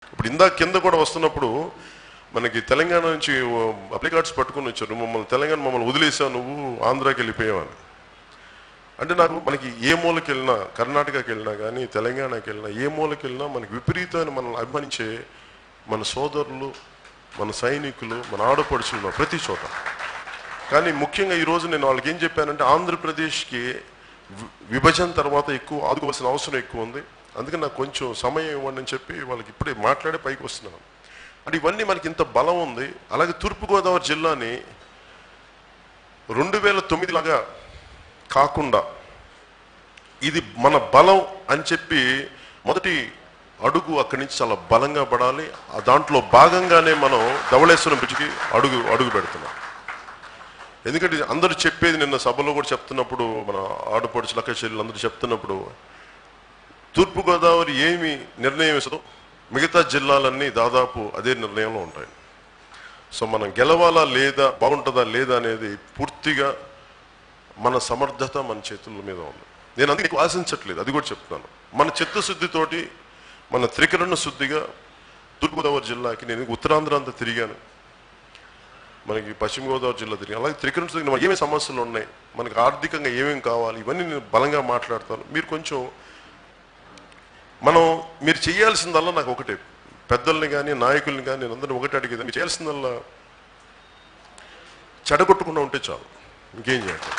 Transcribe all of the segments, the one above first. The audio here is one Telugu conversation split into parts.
ఇప్పుడు ఇందాక కింద కూడా వస్తున్నప్పుడు మనకి తెలంగాణ నుంచి అప్లై కార్డ్స్ పట్టుకుని వచ్చారు మమ్మల్ని తెలంగాణ మమ్మల్ని వదిలేసావు నువ్వు ఆంధ్రాకి వెళ్ళిపోయావని అంటే నాకు మనకి ఏ మూలకి వెళ్ళినా కర్ణాటకకి వెళ్ళినా కానీ తెలంగాణకి వెళ్ళినా ఏ మూలకి వెళ్ళినా మనకి విపరీతమైన మనల్ని అభిమానించే మన సోదరులు మన సైనికులు మన ఆడపడుచులు ఉన్నారు ప్రతి చోట కానీ ముఖ్యంగా ఈరోజు నేను వాళ్ళకి ఏం చెప్పానంటే ఆంధ్రప్రదేశ్కి వి- విభజన తర్వాత ఎక్కువ ఆదుకోవాల్సిన అవసరం ఎక్కువ ఉంది అందుకని నాకు కొంచెం సమయం ఇవ్వండి అని చెప్పి వాళ్ళకి ఇప్పుడే మాట్లాడే పైకి వస్తున్నాను అంటే ఇవన్నీ మనకి ఇంత బలం ఉంది అలాగే తూర్పుగోదావరి జిల్లాని రెండు వేల తొమ్మిది లాగా కాకుండా ఇది మన బలం అని చెప్పి మొదటి అడుగు అక్కడి నుంచి చాలా బలంగా పడాలి ఆ దాంట్లో భాగంగానే మనం ధవళేశ్వరం బ్రిడ్జ్కి అడుగు అడుగు పెడుతున్నాం ఎందుకంటే అందరూ చెప్పేది నిన్న సభలో కూడా చెప్తున్నప్పుడు మన ఆడపడుచు లక్క చెల్లెలు అందరూ చెప్తున్నప్పుడు తూర్పుగోదావరి ఏమి నిర్ణయం ఇస్తుందో మిగతా జిల్లాలన్నీ దాదాపు అదే నిర్ణయంలో ఉంటాయి సో మనం గెలవాలా లేదా బాగుంటుందా లేదా అనేది పూర్తిగా మన సమర్థత మన చేతుల మీద ఉంది నేను అందుకే ఎక్కువ ఆశించట్లేదు అది కూడా చెప్తున్నాను మన చిత్తశుద్ధితోటి మన త్రికరణ శుద్ధిగా తూర్పుగోదావరి జిల్లాకి నేను ఉత్తరాంధ్ర అంతా తిరిగాను మనకి పశ్చిమ గోదావరి జిల్లా తిరిగాను అలాగే త్రికరణ శుద్ధికి మనకి ఏమేమి సమస్యలు ఉన్నాయి మనకి ఆర్థికంగా ఏమేమి కావాలి ఇవన్నీ నేను బలంగా మాట్లాడతాను మీరు కొంచెం మనం మీరు చేయాల్సిందల్లా నాకు ఒకటే పెద్దల్ని కానీ నాయకుల్ని కానీ నేను అందరిని ఒకటే అడిగేది మీరు చేయాల్సిందల్లా చెడగొట్టకుండా ఉంటే చాలు ఇంకేం చేయాలి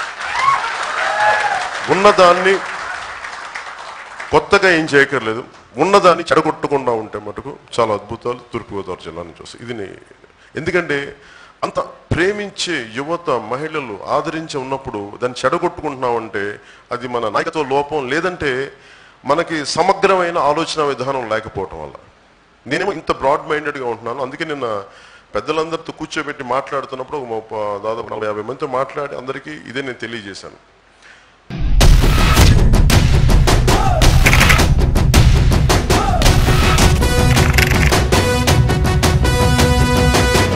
ఉన్నదాన్ని కొత్తగా ఏం చేయక్కర్లేదు ఉన్నదాన్ని చెడగొట్టకుండా ఉంటే మటుకు చాలా అద్భుతాలు తూర్పుగోదావరి జిల్లా నుంచి వస్తాయి ఇది నే- ఎందుకంటే అంత ప్రేమించే యువత మహిళలు ఆదరించి ఉన్నప్పుడు దాన్ని చెడగొట్టుకుంటున్నామంటే అది మన నాయకత్వ లోపం లేదంటే మనకి సమగ్రమైన ఆలోచన విధానం లేకపోవటం వల్ల నేనేమో ఇంత బ్రాడ్ మైండెడ్గా ఉంటున్నాను అందుకే నిన్న పెద్దలందరితో కూర్చోబెట్టి మాట్లాడుతున్నప్పుడు ఒక ముప్ప- దాదాపు నలభై యాభై మందితో మాట్లాడి అందరికీ ఇదే నేను తెలియజేశాను